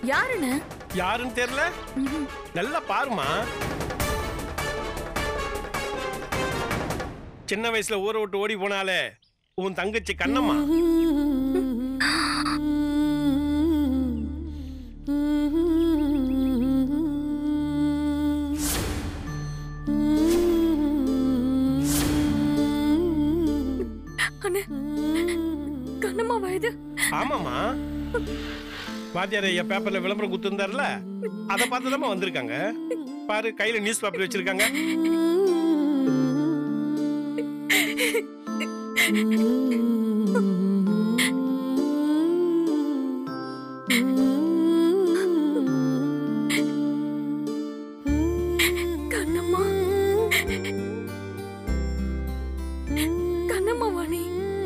யாருன்னு யாருன்னு தெரியல நல்லா பாருமா சின்ன வயசுல ஊரை விட்டு ஓடி போனாலே உன் தங்கச்சி கண்ணம்மா அண்ணே கண்ணம்மா வயது ஆமாமா வாத்தியார் ஐயா பேப்பர்ல விளம்பரம் குத்துருந்தாருல அதை பார்த்து வந்திருக்காங்க பாரு கையில நியூஸ் பேப்பர் வச்சிருக்காங்க கண்ணம்மா கண்ணம்மா வாணி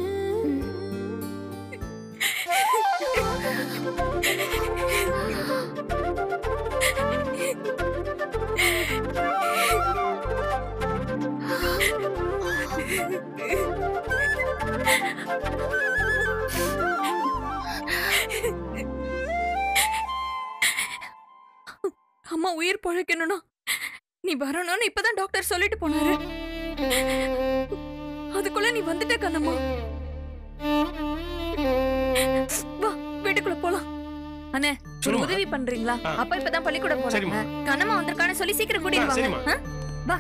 அம்மா உயிர் பொழைக்கணும்னா நீ வரணும்னு இப்பதான் டாக்டர் சொல்லிட்டு போனாரு அதுக்குள்ள நீ வந்துட்ட கண்ணம்மா வா வீட்டுக்குள்ள போலாம் அண்ணே ஒரு சொல்லுமா. உதவி பண்றீங்களா ஆ. அப்பா இப்பதான் பள்ளிக்கூடம் போறாங்க சரிம்மா. கண்ணம்மா வந்திருக்கான்னு சொல்லி சீக்கிரம் கூட்டிட்டு ஆ, வாங்க சரிம்மா. ஆ? வா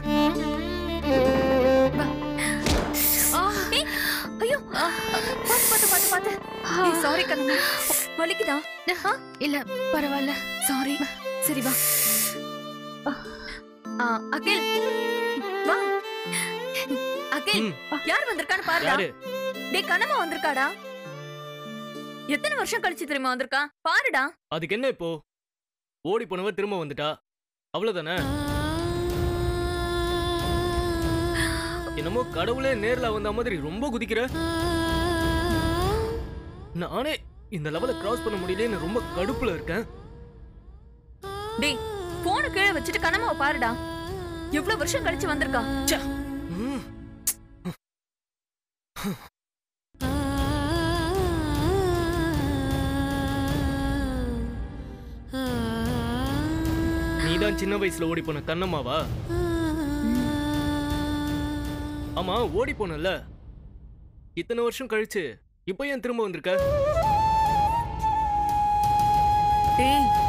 வா. ஆ, ஏய், ஐயோ ஆ, பாத்து பாத்து பாத்து பாத்து ஏய், சாரி கண்ணம்மா வலிக்குதா ஆ? இல்ல பரவாயில்ல சாரி சரி வா ஆ, அகில் வா அகில் ம். யார் வந்திருக்கான்னு பாருடா யாரு டேய் கண்ணம்மா வந்திருக்காடா எத்தனை வருஷம் கழிச்சு தெரியுமா வந்திருக்கா பாருடா அதுக்கு என்ன இப்போ ஓடி போனவ திரும்ப வந்துட்டா அவ்வளவுதானே என்னமோ கடவுளே நேர்ல வந்த மாதிரி ரொம்ப குதிக்கிற நானே இந்த லெவலை கிராஸ் பண்ண முடியலன்னு ரொம்ப கடுப்புல இருக்கேன் டேய் போன கீழே வச்சுட்டு கண்ணம்மாவை பாருடா எவ்வளவு வருஷம் கழிச்சு வந்திருக்கா ம். நீதான் சின்ன வயசுல ஓடி போன கண்ணம்மாவா ஆமா ஓடி போனல இத்தனை வருஷம் கழிச்சு இப்போ ஏன் திரும்ப வந்திருக்க டேய்